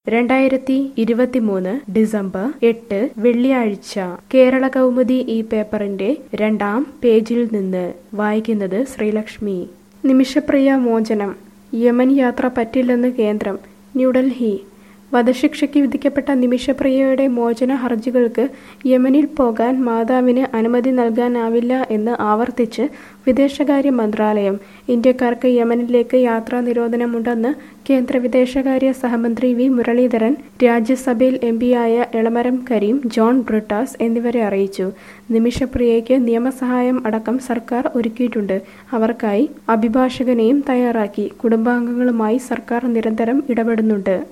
രണ്ടായിരത്തി ഇരുപത്തിമൂന്ന് ഡിസംബർ എട്ട് വെള്ളിയാഴ്ച കേരള കൗമുദി ഈ പേപ്പറിന്റെ രണ്ടാം പേജിൽ നിന്ന് വായിക്കുന്നത് ശ്രീലക്ഷ്മി നിമിഷപ്രിയ മോചനം യമൻ യാത്ര പറ്റില്ലെന്ന് കേന്ദ്രം ന്യൂഡൽഹി വധശിക്ഷയ്ക്ക് വിധിക്കപ്പെട്ട നിമിഷപ്രിയയുടെ മോചന ഹർജികൾക്ക് യമനിൽ പോകാൻ മാതാവിന് അനുമതി നൽകാനാവില്ല എന്ന് ആവർത്തിച്ച് വിദേശകാര്യ മന്ത്രാലയം ഇന്ത്യക്കാർക്ക് യമനിലേക്ക് യാത്രാ നിരോധനമുണ്ടെന്ന് കേന്ദ്ര വിദേശകാര്യ സഹമന്ത്രി വി മുരളീധരൻ രാജ്യസഭയിൽ എം പിയായ എളമരം കരീം ജോൺ ബ്രിട്ടാസ് എന്നിവരെ അറിയിച്ചു നിമിഷപ്രിയയ്ക്ക് നിയമസഹായം അടക്കം സർക്കാർ ഒരുക്കിയിട്ടുണ്ട് അവർക്കായി അഭിഭാഷകനെയും തയ്യാറാക്കി കുടുംബാംഗങ്ങളുമായി സർക്കാർ നിരന്തരം ഇടപെടുന്നുണ്ട്